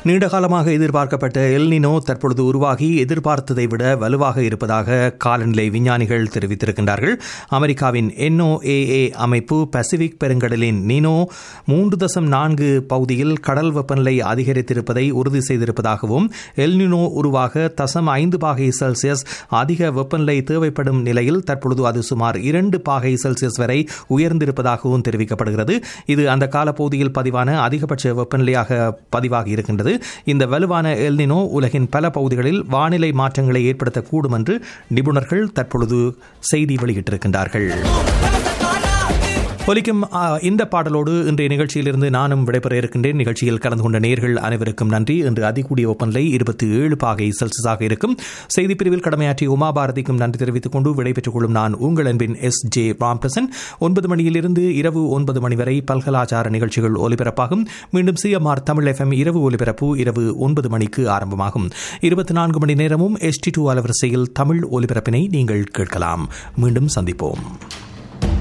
நீண்டகாலமாக எதிர்பார்க்கப்பட்ட எல்னினோ தற்பொழுது உருவாகி எதிர்பார்த்ததை விட வலுவாக இருப்பதாக காலநிலை விஞ்ஞானிகள் தெரிவித்திருக்கின்றார்கள் அமெரிக்காவின் என்ஓஏஏ அமைப்பு பசிபிக் பெருங்கடலின் நினோ மூன்று தசம் நான்கு பகுதியில் கடல் வெப்பநிலை அதிகரித்திருப்பதை உறுதி செய்திருப்பதாகவும் எல்னினோ உருவாக தசம் ஐந்து பாகை செல்சியஸ் அதிக வெப்பநிலை தேவைப்படும் நிலையில் தற்பொழுது அது சுமார் இரண்டு பாகை செல்சியஸ் வரை உயர்ந்திருப்பதாகவும் தெரிவிக்கப்படுகிறது இது அந்த காலப்பகுதியில் பதிவான அதிகபட்ச வெப்பநிலையாக பதிவாகி இருக்கின்றது இந்த வலுவான எல்னினோ உலகின் பல பகுதிகளில் வானிலை மாற்றங்களை ஏற்படுத்தக்கூடும் என்று நிபுணர்கள் தற்பொழுது செய்தி வெளியிட்டிருக்கின்றார்கள் ஒலிக்கும் ஆ, இந்த பாடலோடு இன்றைய நிகழ்ச்சியிலிருந்து நானும் விடைபெற இருக்கின்றேன் நிகழ்ச்சியில் கலந்து கொண்ட நேர்கள் அனைவருக்கும் நன்றி இன்று அதிகூடிய வெப்பநிலை இருபத்தி ஏழு பாகை செல்சியஸாக இருக்கும் செய்திப் பிரிவில் கடமையாற்றிய உமா பாரதிக்கும் நன்றி தெரிவித்துக் கொண்டு விடைபெற்றுக் கொள்ளும் நான் உங்கள் அன்பின் எஸ் ஜே ராம்பிரசன் ஒன்பது மணியிலிருந்து இரவு ஒன்பது மணி வரை பல்கலாச்சார நிகழ்ச்சிகள் ஒலிபரப்பாகும் மீண்டும் சிஎம்ஆர் தமிழ் எஃப்எம் இரவு ஒலிபரப்பு இரவு ஒன்பது மணிக்கு ஆரம்பமாகும் இருபத்தி நான்கு மணி நேரமும் எஸ்டி டூ அலவரிசையில் தமிழ் ஒலிபரப்பினை நீங்கள் கேட்கலாம் மீண்டும் சந்திப்போம்